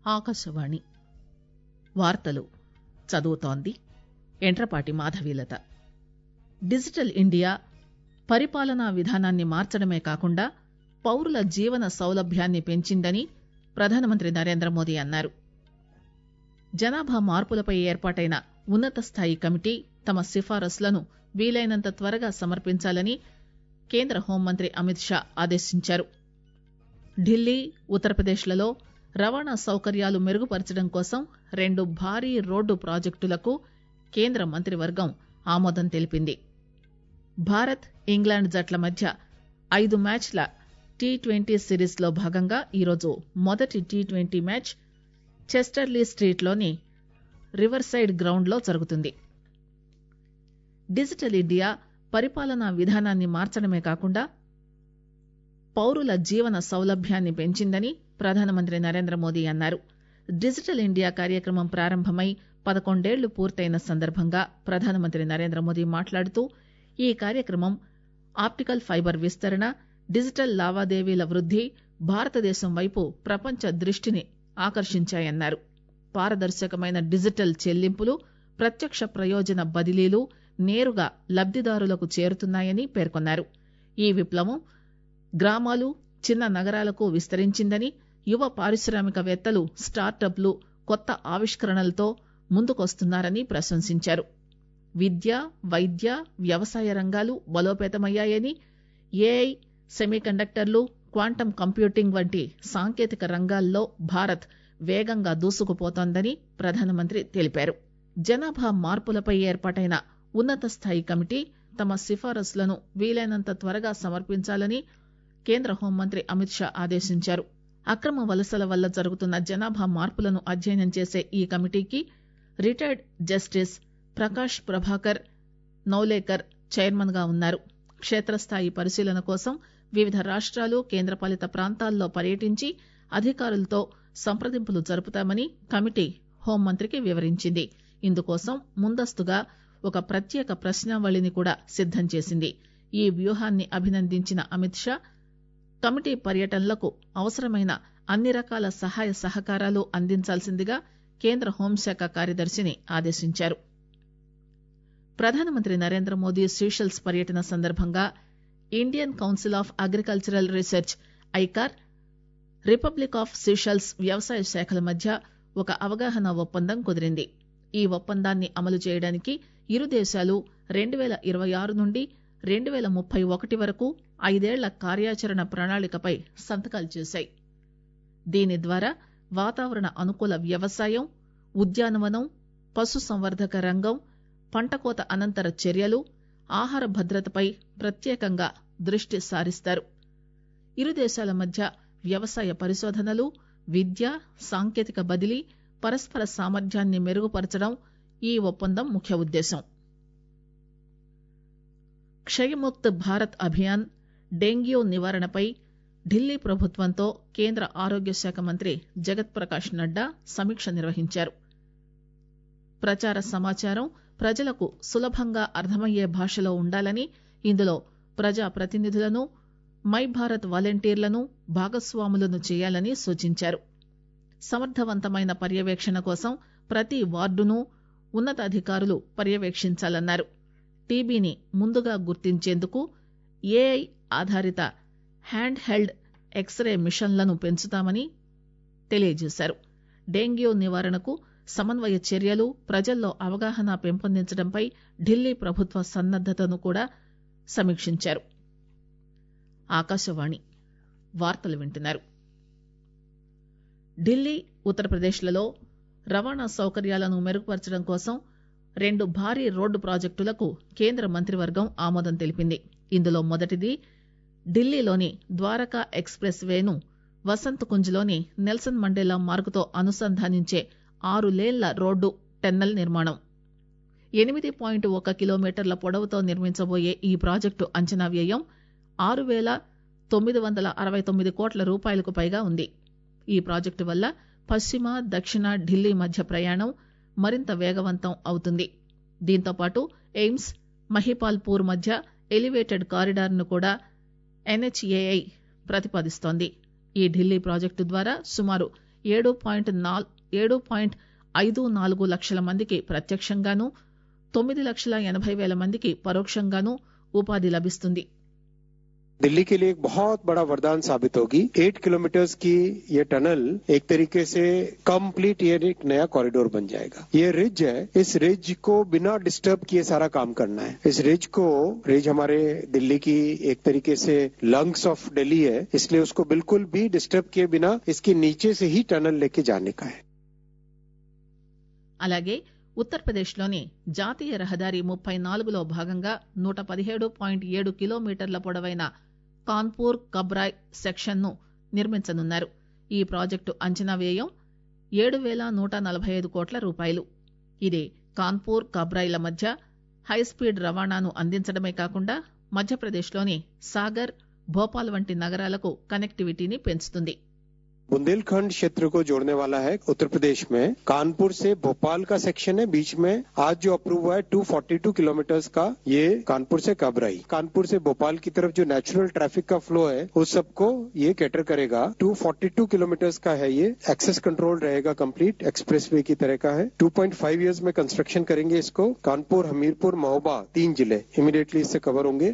ఆకాశవాణి వార్తలు చదువుతోంది ఎంట్రపాటి మాధవీలత డిజిటల్ ఇండియా పరిపాలనా విధానాన్ని మార్చడమే కాకుండా పౌరుల జీవన సౌలభ్యాన్ని పెంచిందని ప్రధానమంత్రి నరేంద్రమోదీ అన్నారు జనాభా మార్పులపై ఏర్పాటైన ఉన్నత స్థాయి కమిటీ తమ సిఫారసులను వీలైనంత త్వరగా సమర్పించాలని కేంద్ర హోంమంత్రి అమిత్ షా ఆదేశించారు ఢిల్లీ ఉత్తరప్రదేశ్ లలో రవాణా సౌకర్యాలు మెరుగుపరచడం కోసం రెండు భారీ రోడ్డు ప్రాజెక్టులకు కేంద్ర మంత్రివర్గం ఆమోదం తెలిపింది భారత్ ఇంగ్లాండ్ జట్ల మధ్య ఐదు మ్యాచ్ల టీ ట్వంటీ సిరీస్ లో భాగంగా ఈరోజు మొదటి T twenty match Chester-le-Street లోని రివర్ సైడ్ గ్రౌండ్ లో జరుగుతుంది డిజిటల్ ఇండియా పరిపాలనా విధానాన్ని మార్చడమే కాకుండా పౌరుల జీవన సౌలభ్యాన్ని పెంచిందని ప్రధానమంత్రి నరేంద్రమోదీ అన్నారు డిజిటల్ ఇండియా కార్యక్రమం ప్రారంభమై పదకొండేళ్లు పూర్తయిన సందర్భంగా ప్రధానమంత్రి నరేంద్రమోదీ మాట్లాడుతూ ఈ కార్యక్రమం ఆప్టికల్ ఫైబర్ విస్తరణ డిజిటల్ లావాదేవీల వృద్ది భారతదేశం వైపు ప్రపంచ దృష్టిని ఆకర్షించాయన్నారు పారదర్శకమైన డిజిటల్ చెల్లింపులు ప్రత్యక్ష ప్రయోజన బదిలీలు నేరుగా లబ్దిదారులకు చేరుతున్నాయని పేర్కొన్నారు ఈ విప్లవం గ్రామాలు చిన్న నగరాలకు విస్తరించిందని యువ పారిశ్రామికవేత్తలు స్టార్టప్లు కొత్త ఆవిష్కరణలతో ముందుకొస్తున్నారని ప్రశంసించారు విద్య వైద్య వ్యవసాయ రంగాలు బలోపేతమయ్యాయని ఏఐ సెమీకండక్టర్లు క్వాంటం కంప్యూటింగ్ వంటి సాంకేతిక రంగాల్లో భారత్ వేగంగా దూసుకుపోతోందని ప్రధానమంత్రి తెలిపారు జనాభా మార్పులపై ఏర్పాటైన ఉన్నత స్థాయి కమిటీ తమ సిఫారసులను వీలైనంత త్వరగా సమర్పించాలని కేంద్ర హోంమంత్రి అమిత్ షా ఆదేశించారు అక్రమ వలసల వల్ల జరుగుతున్న జనాభా మార్పులను అధ్యయనం చేసే ఈ కమిటీకి retired justice Prakash Prabhakar Naolekar chairman గా ఉన్నారు కేత్రస్థాయి పరిశీలన కోసం వివిధ రాష్టాలు కేంద్రపాలిత ప్రాంతాల్లో పర్యటించి అధికారులతో సంప్రదింపులు జరుపుతామని కమిటీ హోంమంత్రికి వివరించింది ఇందుకోసం ముందస్తుగా ఒక ప్రత్యేక ప్రశ్నావళిని కూడా సిద్దం చేసింది ఈ వ్యూహాన్ని అభినందించిన అమిత్ షా కమిటీ పర్యటనలకు అవసరమైన అన్ని రకాల సహాయ సహకారాలు అందించాల్సిందిగా కేంద్ర హోంశాఖ కార్యదర్శిని ఆదేశించారు ప్రధానమంత్రి నరేంద్రమోదీ సీషెల్స్ పర్యటన సందర్భంగా Indian Council of Agricultural Research ICAR Republic of Seychelles వ్యవసాయ శాఖల మధ్య ఒక అవగాహన ఒప్పందం కుదిరింది ఈ ఒప్పందాన్ని అమలు చేయడానికి ఇరు దేశాలు రెండు పేల ఇరవై ఆరు నుండి రెండు పేల ముప్పై ఒకటి వరకు ఐదేళ్ల కార్యాచరణ ప్రణాళికపై సంతకాలు చేశాయి దీని ద్వారా వాతావరణ అనుకూల వ్యవసాయం ఉద్యానవనం పశుసంవర్ధక రంగం పంటకోత అనంతర చర్యలు ఆహార భద్రతపై ప్రత్యేకంగా దృష్టి సారిస్తారు ఇరు దేశాల మధ్య వ్యవసాయ పరిశోధనలు విద్య సాంకేతిక బదిలీ పరస్పర సామర్థ్యాన్ని మెరుగుపరచడం ఈ ఒప్పందం ముఖ్య ఉద్దేశం క్షయముక్త్ భారత్ అభియాన్ డెంగ్యూ నివారణపై ఢిల్లీ ప్రభుత్వంతో కేంద్ర ఆరోగ్య శాఖ మంత్రి జగత్ ప్రకాష్ నడ్డా సమీక్ష నిర్వహించారు ప్రచార సమాచారం ప్రజలకు సులభంగా అర్థమయ్యే భాషలో ఉండాలని ఇందులో ప్రజా ప్రతినిధులను మై భారత్ వాలంటీర్లను భాగస్వాములను చేయాలని సూచించారు సమర్థవంతమైన పర్యవేక్షణ కోసం ప్రతి వార్డును ఉన్నతాధికారులు పర్యవేక్షించాలన్నారు టీబీని ముందుగా గుర్తించేందుకు ఏఐ ఆధారిత హ్యాండ్ హెల్డ్ ఎక్స్రే మిషన్లను పెంచుతామని తెలియజేశారు డెంగ్యూ నివారణకు సమన్వయ చర్యలు ప్రజల్లో అవగాహన పెంపొందించడంపై ఢిల్లీ ప్రభుత్వ సన్నద్దతను కూడా సమీక్షించారు ఆకాశవాణి వార్తలు వింటున్నారు ఢిల్లీ ఉత్తరప్రదేశ్లలో రవాణా సౌకర్యాలను మెరుగుపరచడం కోసం రెండు భారీ రోడ్డు ప్రాజెక్టులకు కేంద్ర మంత్రివర్గం ఆమోదం తెలిపింది ఇందులో మొదటిది ఢిల్లీలోని ద్వారకా ఎక్స్ ప్రెస్ వేను వసంత్ కుంజ్లోని నెల్సన్ మండేలా మార్గుతో అనుసంధానించే ఆరు లేన్ల రోడ్డు టెన్నెల్ నిర్మాణం ఎనిమిది పాయింట్ ఒక కిలోమీటర్ల పొడవుతో నిర్మించబోయే ఈ ప్రాజెక్టు అంచనా వ్యయం ఆరు పేల తొమ్మిది వందల అరవై తొమ్మిది కోట్ల రూపాయలకు పైగా ఉంది ఈ ప్రాజెక్టు వల్ల పశ్చిమ దక్షిణ ఢిల్లీ మధ్య ప్రయాణం మరింత వేగవంతం అవుతుంది దీంతోపాటు ఎయిమ్స్ మహిపాల్పూర్ మధ్య ఎలివేటెడ్ కారిడార్ ను కూడా ఎన్హెచ్ఏఐ ప్రతిపాదిస్తోంది ఈ ఢిల్లీ ప్రాజెక్టు ద్వారా సుమారు ఏడు పాయింట్ నాల్ ఏడు పాయింట్ ఐదు నాలుగు లక్షల మందికి ప్రత్యక్షంగానూ తొమ్మిది లక్షల ఎనబై వేల మందికి పరోక్షంగానూ ఉపాధి లభిస్తుంది दिल्ली के लिए एक बहुत बड़ा वरदान साबित होगी एट किलोमीटर की ये टनल एक तरीके से कंप्लीट ये एक नया कॉरिडोर बन जाएगा ये रिज है इस रिज को बिना डिस्टर्ब किए सारा काम करना है इस रिज को रिज हमारे दिल्ली की एक तरीके से लंग्स ऑफ दिल्ली है इसलिए उसको बिल्कुल भी डिस्टर्ब किए बिना इसके नीचे से ही टनल लेके जाने का है అలాగే ఉత్తరప్రదేశ్లోని జాతీయ రహదారి ముప్పై నాలుగులో భాగంగా నూట పదిహేడు పాయింట్ ఏడు కిలోమీటర్ల పొడవైన కాన్పూర్ కబ్రాయ్ సెక్షన్ను నిర్మించనున్నారు ఈ ప్రాజెక్టు అంచనా వ్యయం ఏడు వేల నూట నలభై ఐదు కోట్ల రూపాయలు ఇది కాన్పూర్ కబ్రాయ్ల మధ్య హైస్పీడ్ రవాణాను అందించడమే కాకుండా మధ్యప్రదేశ్లోని సాగర్ భోపాల్ వంటి నగరాలకు కనెక్టివిటీని పెంచుతుంది बुंदेलखंड क्षेत्र को जोड़ने वाला है उत्तर प्रदेश में कानपुर से भोपाल का सेक्शन है बीच में आज जो अप्रूव हुआ है 242 किलोमीटर का ये कानपुर से कबराई कानपुर से भोपाल की तरफ जो नेचुरल ट्रैफिक का फ्लो है उस सबको ये कैटर करेगा 242 किलोमीटर का है ये एक्सेस कंट्रोल रहेगा कंप्लीट एक्सप्रेस वे की तरह का है 2.5 इयर्स में कंस्ट्रक्शन करेंगे इसको कानपुर हमीरपुर महोबा तीन जिले इमीडिएटली इससे कवर होंगे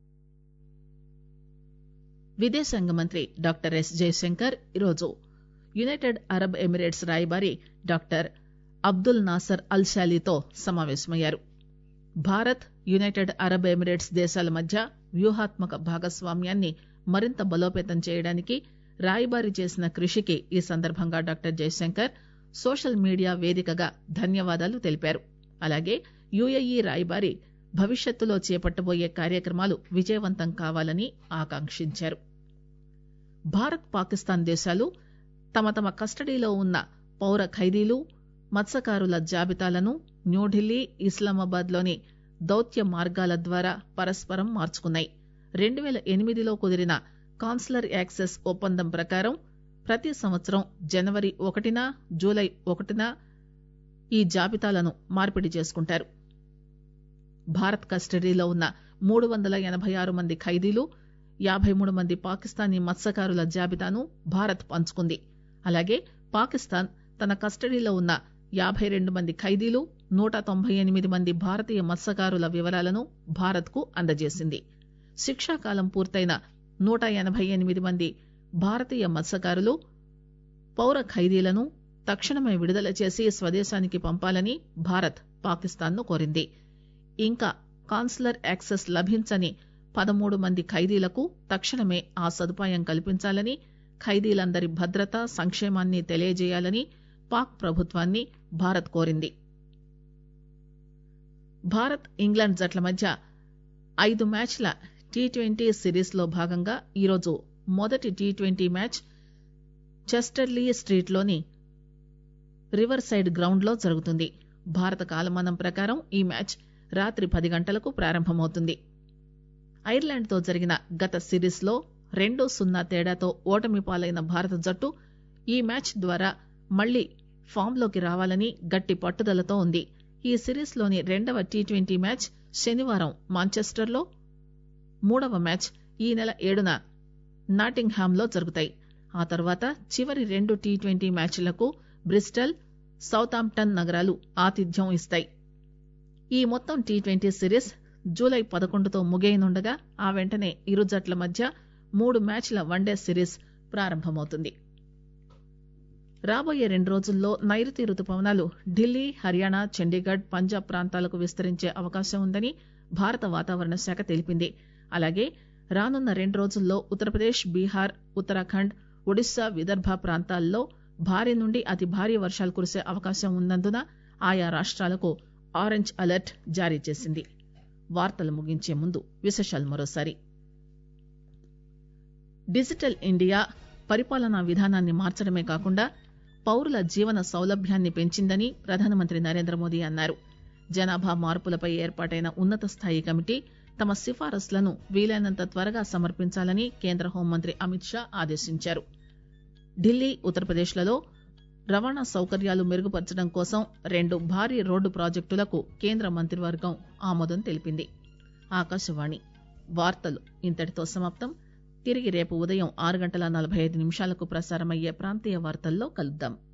విదేశాంగ మంత్రి డాక్టర్ ఎస్ జయశంకర్ ఈరోజు యునైటెడ్ అరబ్ ఎమిరేట్స్ రాయబారి డాక్టర్ అబ్దుల్ నాసర్ అల్ షాలీతో సమావేశమయ్యారు భారత్ యునైటెడ్ అరబ్ ఎమిరేట్స్ దేశాల మధ్య వ్యూహాత్మక భాగస్వామ్యాన్ని మరింత బలోపేతం చేయడానికి రాయబారి చేసిన కృషికి ఈ సందర్భంగా డాక్టర్ జయశంకర్ సోషల్ మీడియా వేదికగా ధన్యవాదాలు తెలిపారు అలాగే యుఏఈ రాయబారి భవిష్యత్తులో చేపట్టబోయే కార్యక్రమాలు విజయవంతం కావాలని ఆకాంక్షించారు భారత్ పాకిస్తాన్ దేశాలు తమ తమ కస్టడీలో ఉన్న పౌర ఖైదీలు మత్స్యకారుల జాబితాలను న్యూఢిల్లీ ఇస్లామాబాద్ లోని దౌత్య మార్గాల ద్వారా పరస్పరం మార్చుకున్నాయి రెండు పేల ఎనిమిదిలో కుదిరిన కాన్సులర్ యాక్సెస్ ఒప్పందం ప్రకారం ప్రతి సంవత్సరం జనవరి ఒకటిన జూలై ఒకటిన ఈ జాబితాలను మార్పిడి చేసుకుంటారు భారత్ కస్టడీలో ఉన్న మూడు వందల ఎనబై ఆరు మంది ఖైదీలు యాబై మూడు మంది పాకిస్తానీ మత్స్యకారుల జాబితాను భారత్ పంచుకుంది అలాగే పాకిస్తాన్ తన కస్టడీలో ఉన్న యాబై రెండు మంది ఖైదీలు నూట తొంభై ఎనిమిది మంది భారతీయ మత్స్యకారుల వివరాలను భారత్ కు అందజేసింది శిక్షాకాలం పూర్తయిన నూట ఎనబై ఎనిమిది మంది భారతీయ మత్స్యకారులు పౌర ఖైదీలను తక్షణమే విడుదల చేసి స్వదేశానికి పంపాలని భారత్ పాకిస్తాన్ ను కోరింది ఇంకా కాన్సులర్ యాక్సెస్ లభించని పదమూడు మంది ఖైదీలకు తక్షణమే ఆ సదుపాయం కల్పించాలని ఖైదీలందరి భద్రత సంక్షేమాన్ని తెలియజేయాలని పాక్ ప్రభుత్వాన్ని భారత్ కోరింది భారత్ ఇంగ్లాండ్ జట్ల మధ్య ఐదు మ్యాచ్ల టీ ట్వంటీ సిరీస్ లో భాగంగా ఈరోజు మొదటి T twenty match Chester-le-Street లోని రివర్ సైడ్ గ్రౌండ్ లో జరుగుతుంది భారత కాలమానం ప్రకారం ఈ మ్యాచ్ రాత్రి పది గంటలకు ప్రారంభమవుతుంది ఐర్లాండ్ తో జరిగిన గత సిరీస్ లో రెండు సున్నా తేడాతో ఓటమి పాలైన భారత జట్టు ఈ మ్యాచ్ ద్వారా మళ్లీ ఫామ్ లోకి రావాలని గట్టి పట్టుదలతో ఉంది ఈ సిరీస్ లోని రెండవ టీ ట్వంటీ మ్యాచ్ శనివారం మాంచెస్టర్ లో మూడవ మ్యాచ్ ఈ నెల ఏడున నాటింగ్ హామ్ లో జరుగుతాయి ఆ తర్వాత చివరి రెండు టీ ట్వంటీ మ్యాచ్లకు బ్రిస్టల్ సౌతాంప్టన్ నగరాలు ఆతిథ్యం ఇస్తాయి ఈ మొత్తం టీ ట్వంటీ సిరీస్ జూలై పదకొండుతో ముగియనుండగా ఆ వెంటనే ఇరు జట్ల మధ్య మూడు మ్యాచ్ల వన్డే సిరీస్ ప్రారంభమవుతుంది రాబోయే రెండు రోజుల్లో నైరుతి రుతుపవనాలు ఢిల్లీ హర్యానా చండీగఢ్ పంజాబ్ ప్రాంతాలకు విస్తరించే అవకాశం ఉందని భారత వాతావరణ శాఖ తెలిపింది అలాగే రానున్న రెండు రోజుల్లో ఉత్తరప్రదేశ్ బీహార్ ఉత్తరాఖండ్ ఒడిశా విదర్భ ప్రాంతాల్లో భారీ నుండి అతి భారీ వర్షాలు కురిసే అవకాశం ఉన్నందున ఆయా రాష్ట్రాలకు ఆరెంజ్ అలర్ట్ జారీ చేసింది వార్తలు ముగించే ముందు విశేషాలు మరోసారి డిజిటల్ ఇండియా పరిపాలనా విధానాన్ని మార్చడమే కాకుండా పౌరుల జీవన సౌలభ్యాన్ని పెంచిందని ప్రధానమంత్రి నరేంద్ర మోదీ అన్నారు జనాభా మార్పులపై ఏర్పాటైన ఉన్నత స్థాయి కమిటీ తమ సిఫారసులను వీలైనంత త్వరగా సమర్పించాలని కేంద్ర హోంమంత్రి అమిత్ షా ఆదేశించారు ఢిల్లీ ఉత్తరప్రదేశ్లలో రవాణా సౌకర్యాలు మెరుగుపరచడం కోసం రెండు భారీ రోడ్డు ప్రాజెక్టులకు కేంద్ర మంత్రివర్గం ఆమోదం తెలిపింది ఆకాశవాణి వార్తలు ఇంతటితో సమాప్తం తిరిగి రేపు ఉదయం ఆరు గంటల నలభై ఐదు నిమిషాలకు ప్రసారమయ్యే ప్రాంతీయ వార్తల్లో కలుద్దాం